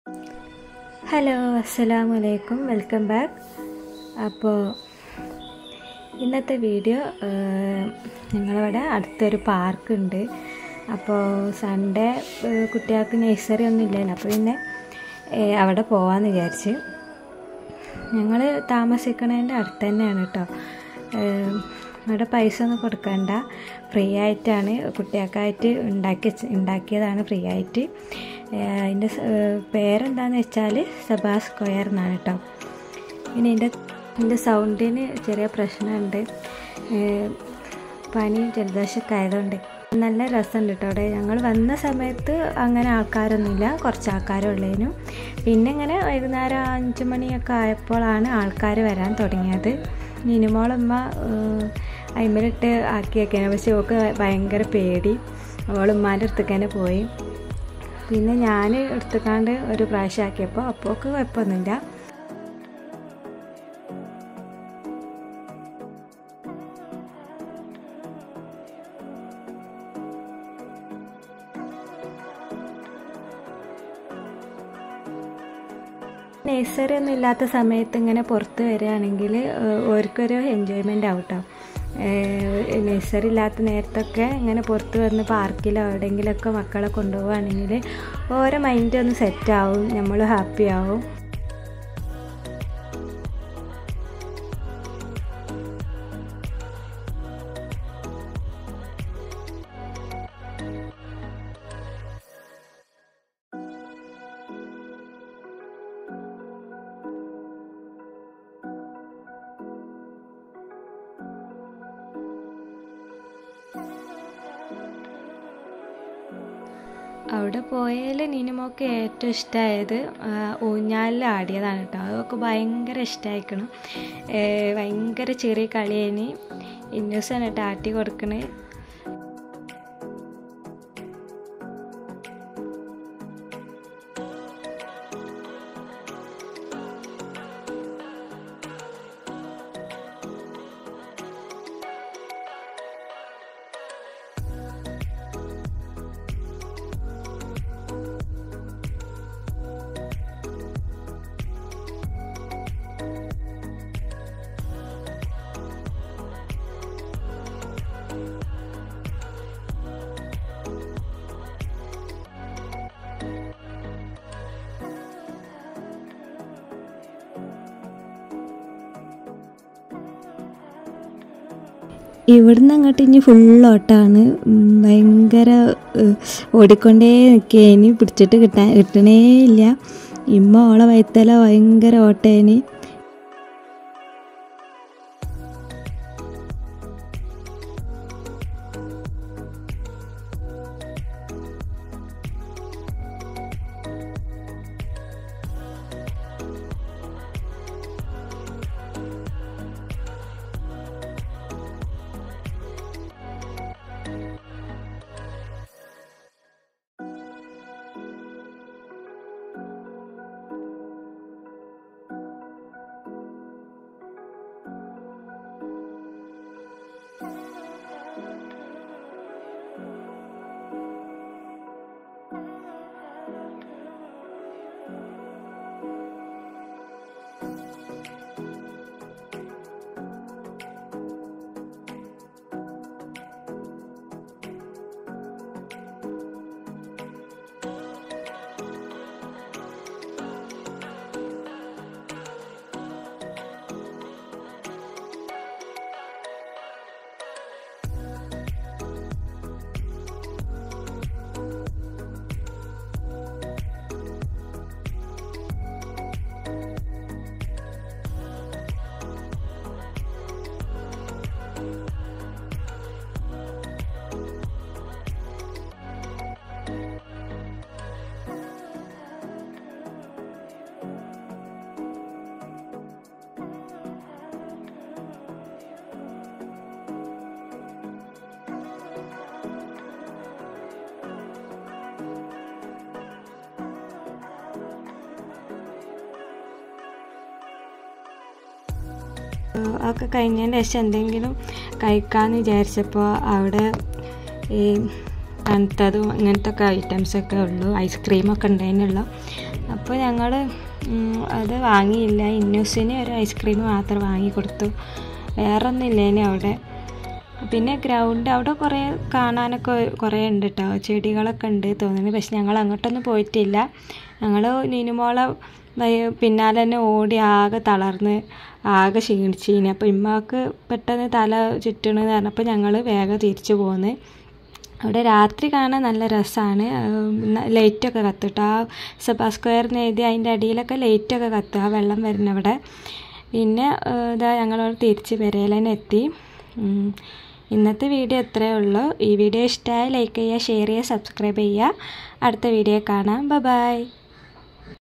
Hello അസ്സലാമു അലൈക്കും welcome back അപ്പോൾ ഇന്നത്തെ വീഡിയോ ഞങ്ങളവിടെ അടുത്തൊരു പാർക്കുണ്ട് അപ്പോൾ സൺഡേ കുട്ടികൾക്ക് നഴ്സറി ഒന്നും ഇല്ലല്ലോ അപ്പോൾ പിന്നെ ഏഹ്, അവിടെ പോവാമെന്ന് വിചാരിച്ച് ഞങ്ങൾ താമസിക്കണതിൻ്റെ അടുത്ത് തന്നെയാണ് കേട്ടോ ഏഹ്, അവിടെ പൈസ ഒന്നും കൊടുക്കണ്ട ഫ്രീ ആയിട്ടാണ് കുട്ടികൾക്കായിട്ട് ഉണ്ടാക്കി വെച്ച- ഉണ്ടാക്കിയതാണ് ഫ്രീ ആയിട്ട് ഏഹ്, അതിൻ്റെ സ- ഏഹ്, പേരെന്താണെന്ന് വെച്ചാൽ സബാ സ്ക്വയർ എന്നാണ് കേട്ടോ പിന്നെ എൻ്റെ എൻ്റെ സൗണ്ടിന് ചെറിയ പ്രശ്നമുണ്ട് ഏഹ്, പനിയും ജലദോഷമൊക്കെ ആയതുകൊണ്ട് നല്ല രസമുണ്ട് കേട്ടോ അവിടെ ഞങ്ങൾ വന്ന സമയത്ത് അങ്ങനെ ആൾക്കാരൊന്നുമില്ല കുറച്ച് ആൾക്കാരേ ഉള്ളേനു പിന്നെ ഇങ്ങനെ വൈകുന്നേരം അഞ്ച് മണിയൊക്കെ ആയപ്പോഴാണ് ആൾക്കാർ വരാൻ തുടങ്ങിയത് നിനിമോളമ്മ അയിമലിട്ട് ആക്കിയേക്കാണ് പക്ഷെ ഓക്ക് ഭയങ്കര പേടി അവളുമ്മാൻ്റെ അടുത്തേക്ക് തന്നെ പോയി പിന്നെ ഞാൻ എടുത്തുക്കാണ്ട് ഒരു പ്രാവശ്യം ആക്കിയപ്പോൾ അപ്പോൾ കുഴപ്പമൊന്നുമില്ല നഴ്സറി ഒന്നും ഇല്ലാത്ത സമയത്ത് ഇങ്ങനെ പുറത്ത് വരികയാണെങ്കിൽ ഓർക്കൊരു എൻജോയ്മെൻ്റ് ആവും കേട്ടോ നഴ്സറി ഇല്ലാത്ത നേരത്തൊക്കെ ഇങ്ങനെ പുറത്ത് വന്ന് പാർക്കിലോ എവിടെയെങ്കിലുമൊക്കെ മക്കളെ കൊണ്ടുപോവുകയാണെങ്കിൽ ഓരോ മൈൻഡ് ഒന്ന് സെറ്റ് ആവും നമ്മൾ ഹാപ്പി ആവും അവിടെ പോയാൽ നിനുമോക്ക് ഏറ്റവും ഇഷ്ടമായത് ഊഞ്ഞാലിൽ ആടിയതാണ് കേട്ടോ അതൊക്കെ ഭയങ്കര ഇഷ്ടമായിക്കണം ഭയങ്കര ചെറിയ കളിയേനി ഇന്നൂസാണ് കേട്ടോ ആട്ടി കൊടുക്കണേ ഇവിടുന്ന് അങ്ങോട്ട് ഇനി ഫുൾ ഓട്ടാണ് ഉം, ഭയങ്കര ഏഹ്, ഓടിക്കൊണ്ടേ നിൽക്കേനി പിടിച്ചിട്ട് കിട്ടാൻ കിട്ടണേ ഇല്ല ഇമ്മ ഓളെ വൈത്തല ഭയങ്കര ഓട്ടേനി ഒക്കെ കഴിഞ്ഞതിന് ശേഷം എന്തെങ്കിലും കഴിക്കാമെന്ന് വിചാരിച്ചപ്പോൾ അവിടെ ഈ തണുത്തതും അങ്ങനത്തെ ഒക്കെ ഐറ്റംസൊക്കെ ഉള്ളൂ ഐസ്ക്രീമൊക്കെ ഉണ്ടായിരുന്നുള്ളൂ അപ്പോൾ ഞങ്ങൾ അത് വാങ്ങിയില്ല ഇന്നൂസിന് ഒരു ഐസ്ക്രീം മാത്രം വാങ്ങി കൊടുത്തു വേറെ ഒന്നുമില്ലേനി അവിടെ പിന്നെ ഗ്രൗണ്ട് അവിടെ കുറേ കാണാനൊക്കെ കുറേ ഉണ്ട് കേട്ടോ ചെടികളൊക്കെ ഉണ്ട് തോന്നുന്നു പക്ഷെ ഞങ്ങൾ അങ്ങോട്ടൊന്നും പോയിട്ടില്ല ഞങ്ങൾ നീനുമോളെ വയ- പിന്നാലെ തന്നെ ഓടി ആകെ തളർന്ന് ആകെ ക്ഷീണിച്ചിനി അപ്പോൾ ഇമ്മാക്ക് പെട്ടെന്ന് തല ചുറ്റണെന്ന് പറഞ്ഞപ്പോൾ ഞങ്ങൾ വേഗം തിരിച്ചു പോന്ന് അവിടെ രാത്രി കാണാൻ നല്ല രസമാണ് ലൈറ്റൊക്കെ കത്തിട്ട് ആ സബാ സ്ക്വയറിന് എഴുതി അതിൻ്റെ അടിയിലൊക്കെ ലൈറ്റൊക്കെ കത്തുക ആ വെള്ളം വരുന്ന അവിടെ പിന്നെ ഏഹ്, ഇതാ ഞങ്ങളവിടെ തിരിച്ച് പെരയിൽ തന്നെ എത്തി ഉം. ഇന്നത്തെ വീഡിയോ ഇത്രയേ ഉള്ളൂ ഈ വീഡിയോ ഇഷ്ടമായ ലൈക്ക് ചെയ്യുക ഷെയർ ചെയ്യുക സബ്സ്ക്രൈബ് ചെയ്യുക അടുത്ത വീഡിയോ കാണാം ബൈ